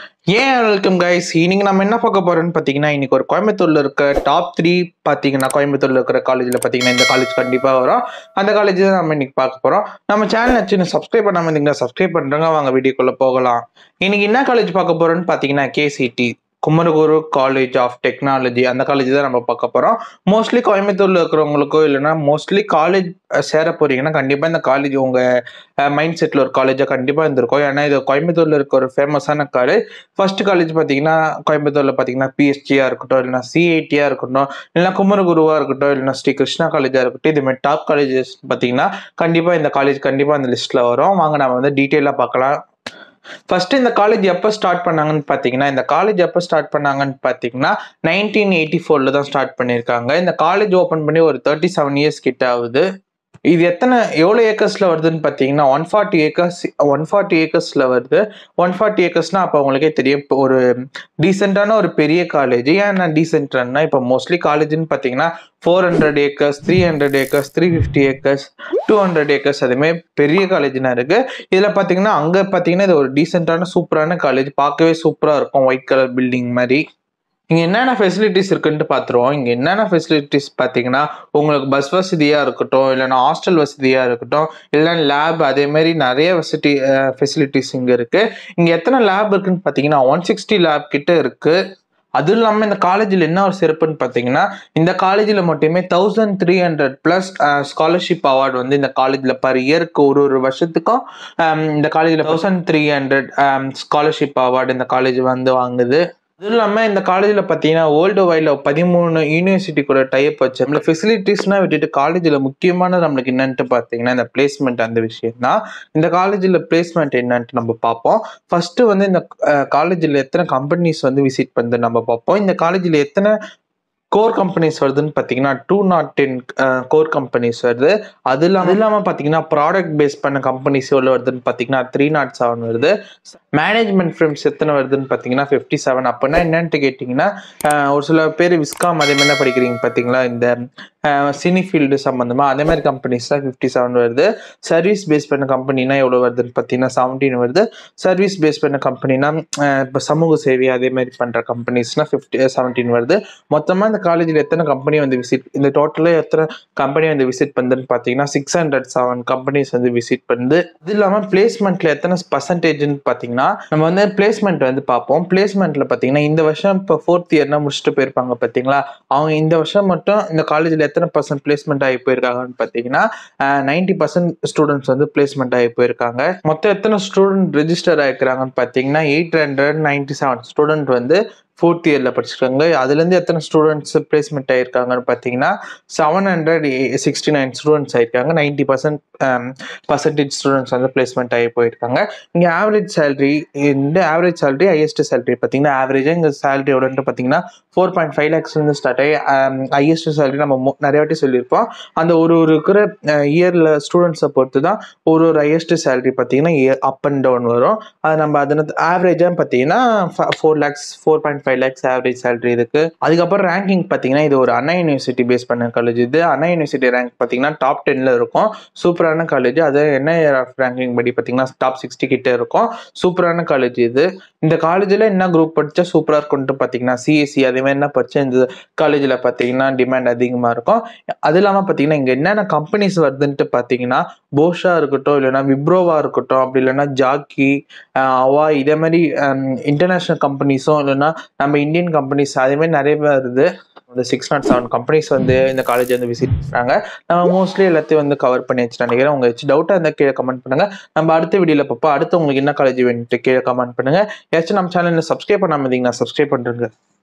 ஏன் welcome guys இன்னைக்கு நம்ம என்ன பார்க்க போறோம்னு பார்த்தீங்கன்னா இன்னைக்கு ஒரு கோயம்புத்தூர்ல இருக்க டாப் த்ரீ பார்த்தீங்கன்னா கோயம்புத்தூர்ல இருக்கிற காலேஜ்ல பார்த்தீங்கன்னா இந்த காலேஜ் கண்டிப்பா வரும் அந்த காலேஜ் தான் நம்ம இன்னைக்கு பார்க்க போறோம் நம்ம சேனல் வச்சு சப்ஸ்கிரைப் பண்ணாம இருந்தீங்கன்னா சப்ஸ்கிரைப் பண்றவங்க வாங்க வீடியோக்குள்ள போகலாம் இன்னைக்கு என்ன காலேஜ் பார்க்க போறோம்னு பார்த்தீங்கன்னா KCT Kumaraguru college of technology அந்த காலேஜ் தான் நம்ம பார்க்க போறோம் மோஸ்ட்லி கோயம்புத்தூர்ல இருக்கிறவங்களுக்கோ இல்லைன்னா மோஸ்ட்லி காலேஜ் சேர போறீங்கன்னா கண்டிப்பா இந்த காலேஜ் உங்க மைண்ட் செட்ல ஒரு காலேஜா கண்டிப்பா இருந்திருக்கும் ஏன்னா இது கோயம்புத்தூர்ல இருக்க ஒரு ஃபேமஸான காலேஜ் ஃபர்ஸ்ட் காலேஜ் பார்த்தீங்கன்னா கோயம்புத்தூர்ல பார்த்தீங்கன்னா பிஎஸ்டியா இருக்கட்டும் இல்லைன்னா சிஐடியா இருக்கட்டும் இல்லைன்னா குமரகுருவா இருக்கட்டும் இல்லைன்னா ஸ்ரீ கிருஷ்ணா காலேஜா இருக்கட்டும் இது மாதிரி டாப் காலேஜஸ் பார்த்தீங்கன்னா கண்டிப்பா இந்த காலேஜ் கண்டிப்பா அந்த லிஸ்ட்ல வரும் வாங்க நம்ம வந்து டீட்டெயிலாக பார்க்கலாம் ஃபர்ஸ்ட் இந்த காலேஜ் எப்போ ஸ்டார்ட் பண்ணாங்கன்னு பார்த்தீங்கன்னா இந்த காலேஜ் எப்போ ஸ்டார்ட் பண்ணாங்கன்னு பார்த்தீங்கன்னா நைன்டீன் எயிட்டி ஃபோரில் தான் ஸ்டார்ட் பண்ணியிருக்காங்க இந்த காலேஜ் ஓப்பன் பண்ணி ஒரு தேர்ட்டி செவன் இயர்ஸ் கிட்ட ஆகுது இது எத்தனை எவ்வளோ ஏக்கர்ஸில் வருதுன்னு பார்த்தீங்கன்னா one forty acres one forty ஏக்கர்ஸில் வருது ஒன் ஃபார்ட்டி ஏக்கர்ஸ்னால் அப்போ உங்களுக்கே தெரியும் இப்போ ஒரு டீசெண்டான ஒரு பெரிய காலேஜ் ஏன் நான் டீசென்ட்னா இப்போ மோஸ்ட்லி காலேஜ்னு பார்த்தீங்கன்னா four hundred acres three hundred acres three fifty acres two hundred acres அதுமே பெரிய காலேஜ்னா இருக்கு இதில் பார்த்தீங்கன்னா அங்கே பார்த்தீங்கன்னா இது ஒரு டீசெண்டான சூப்பரான காலேஜ் பார்க்கவே சூப்பராக இருக்கும் ஒயிட் கலர் பில்டிங் மாதிரி இங்கே என்னென்ன ஃபெசிலிட்டிஸ் இருக்குன்ட்டு பார்த்துருவோம் இங்கே என்னென்ன ஃபெசிலிட்டிஸ் பார்த்தீங்கன்னா உங்களுக்கு பஸ் வசதியாக இருக்கட்டும் இல்லைன்னா ஹாஸ்டல் வசதியாக இருக்கட்டும் இல்லைன்னா லேப் அதே மாதிரி நிறைய வசதி ஃபெசிலிட்டிஸ் இங்கே இருக்குது இங்கே எத்தனை லேப் இருக்குன்னு பார்த்தீங்கன்னா ஒன் சிக்ஸ்டி லேப் கிட்ட இருக்குது அதுவும் இல்லாமல் இந்த காலேஜில் என்ன ஒரு சிறப்புன்னு பார்த்தீங்கன்னா இந்த காலேஜில் மட்டுமே thousand three hundred plus scholarship award வந்து இந்த காலேஜில் பர் இயருக்கு ஒரு ஒரு வருஷத்துக்கும் இந்த காலேஜில் thousand three hundred scholarship award இந்த காலேஜ் வந்து வாங்குது அதுவும் இல்லாமல் இந்த காலேஜில் பார்த்தீங்கன்னா வேர்ல்டு வைடில் பதிமூணு யூனிவர்சிட்டி கூட டைப் வச்சு நம்மள ஃபெசிலிட்டிஸ்னால் விட்டுட்டு காலேஜில் முக்கியமான நம்மளுக்கு என்னன்ட்டு பார்த்தீங்கன்னா இந்த பிளேஸ்மெண்ட் அந்த விஷயம் தான் இந்த காலேஜில் பிளேஸ்மெண்ட் என்னன்ட்டு நம்ம பார்ப்போம் ஃபர்ஸ்ட் வந்து இந்த காலேஜில் எத்தனை கம்பெனிஸ் வந்து விசிட் பண்ணுது நம்ம பார்ப்போம் இந்த காலேஜில் எத்தனை கோர் கம்பெனிஸ் வருதுன்னு பார்த்தீங்கன்னா two not ten core companies வருது அது இல்லாமல் அது இல்லாமல் பார்த்தீங்கன்னா ப்ராடக்ட் பேஸ் பண்ண கம்பெனிஸ் எவ்வளோ வருதுன்னு பார்த்தீங்கன்னா த்ரீ நாட் செவன் வருது மேனேஜ்மெண்ட் ஃபிலிம்ஸ் எத்தனை வருதுன்னு பார்த்தீங்கன்னா ஃபிஃப்டி செவன் அப்படின்னா என்னன்ட்டு கேட்டிங்கன்னா ஒரு சில பேர் விஸ்காம் அதே மாதிரி படிக்கிறீங்க பார்த்தீங்களா இந்த சினி ஃபீல்டு சம்மந்தமாக அதே மாதிரி கம்பெனிஸ் தான் ஃபிஃப்டி செவன் வருது சர்வீஸ் பேஸ் பண்ண கம்பெனினா எவ்வளோ வருதுன்னு பார்த்தீங்கன்னா செவன்டீன் வருது சர்வீஸ் பேஸ் பண்ண கம்பெனினா இப்போ சமூக சேவை அதே மாதிரி பண்ணுற கம்பெனிஸ்னால் ஃபிஃப்டி செவன்டீன் வருது மொத்தமாக இந்த காலேஜில் எத்தனை கம்பெனி வந்து விசிட் இந்த டோட்டலாக எத்தனை கம்பெனி வந்து விசிட் பண்ணுதுன்னு பார்த்தீங்கன்னா சிக்ஸ் ஹண்ட்ரட் செவன் கம்பெனிஸ் வந்து விசிட் பண்ணுது இது இல்லாமல் பிளேஸ்மெண்ட்டில் எத்தனை பர்சன்டேஜ்னு பார்த்தீங்கன்னா நம்ம வந்து பிளேஸ்மெண்ட் வந்து பார்ப்போம் பிளேஸ்மெண்ட்டில் பார்த்தீங்கன்னா இந்த வருஷம் இப்போ ஃபோர்த் இயர்னா முடிச்சுட்டு போயிருப்பாங்க பார்த்தீங்களா அவங்க இந்த வருஷம் மட்டும் இந்த காலேஜில் எத்தனை பர்சன்ட் பிளேஸ்மெண்ட் ஆகி போயிருக்காங்கன்னு பார்த்தீங்கன்னா நைன்டி பர்சன்ட் ஸ்டூடெண்ட்ஸ் வந்து பிளேஸ்மெண்ட் ஆகி போயிருக்காங்க மொத்தம் எத்தனை ஸ்டூடெண்ட் ரெஜிஸ்டர் ஆகிக்கிறாங்கன்னு பார்த்தீங்கன்னா eight hundred ninety seven student வந்து ஃபோர்த் இயரில் படிச்சிருக்காங்க அதுலேருந்து எத்தனை ஸ்டூடெண்ட்ஸ் பிளேஸ்மெண்ட் ஆகிருக்காங்கன்னு பார்த்தீங்கன்னா seven hundred sixty nine students ஆயிருக்காங்க நைன்டி பர்சன்ட் பர்சன்டேஜ் ஸ்டூடெண்ட்ஸ் வந்து பிளேஸ்மெண்ட் ஆகி போயிருக்காங்க இங்கே ஆவரேஜ் சேலரி இந்த ஆவரேஜ் சேலரி ஹையஸ்ட் சேலரி பார்த்தீங்கன்னா ஆவரேஜாக இங்கே சேலரி எவ்வளோன்ட்டு பார்த்தீங்கன்னா ஃபோர் பாயிண்ட் ஃபைவ் லேக்ஸ்லேருந்து ஸ்டார்ட் ஆகி ஹையஸ்ட் சேலரி நம்ம நிறைய வாட்டி சொல்லியிருப்போம் அந்த ஒரு ஒரு இருக்கிற இயரில் ஸ்டூடெண்ட்ஸை பொறுத்து தான் ஒரு ஒரு ஹையஸ்ட் சேலரி பார்த்தீங்கன்னா அப் அண்ட் டவுன் வரும் அது நம்ம அதில் ஆவரேஜாக பார்த்தீங்கன்னா four lakhs four point five lakhs average salary இருக்கு அதுக்கப்புறம் ரேங்கிங் பார்த்தீங்கன்னா இது ஒரு அண்ணா யூனிவர்சிட்டி பேஸ் பண்ண காலேஜ் இது அண்ணா யூனிவர்சிட்டி ரேங்க் பார்த்தீங்கன்னா டாப் டென்ல இருக்கும் சூப்பரான காலேஜ் அது என்ன ரேங்கிங் படி பார்த்தீங்கன்னா டாப் சிக்ஸ்டி கிட்ட இருக்கும் சூப்பரான காலேஜ் இது இந்த காலேஜில் என்ன குரூப் படித்தா சூப்பராக இருக்கும்ட்டு பார்த்தீங்கன்னா சிஎஸ்சி அதே மாதிரி என்ன படித்தா இந்த காலேஜில் பார்த்தீங்கன்னா டிமாண்ட் அதிகமாக இருக்கும் அது இல்லாமல் பார்த்தீங்கன்னா இங்கே என்னென்ன கம்பெனிஸ் வருதுன்ட்டு பார்த்தீங்கன்னா போஷா இருக்கட்டும் இல்லைன்னா விப்ரோவா இருக்கட்டும் அப்படி இல்லைன்னா ஜாக்கி அவா இதே மாதிரி இன்டர்நேஷ்னல் கம்பெனிஸும் இல்லைன்னா நம்ம இந்தியன் கம்பெனிஸ் அதே மாதிரி நிறைய வருது இந்த சிக்ஸ் நாட் செவன் கம்பெனிஸ் வந்து இந்த காலேஜ் வந்து விசிட் பண்ணுறாங்க நம்ம மோஸ்ட்லி எல்லாத்தையும் வந்து கவர் பண்ணி வச்சு நினைக்கிறேன் உங்க வச்சு டவுட்டாக இருந்தால் கீழே கமெண்ட் பண்ணுங்க நம்ம அடுத்த வீடியோவில் பார்ப்போம் அடுத்து உங்களுக்கு என்ன காலேஜ் வேணுட்டு கீழே கமெண்ட் பண்ணுங்க ஏதாச்சும் நம்ம சேனலில் சப்ஸ்கிரைப் பண்ணாமல் இருந்தீங்கன்னா சப்ஸ்கிரைப் பண்ணுறேங்க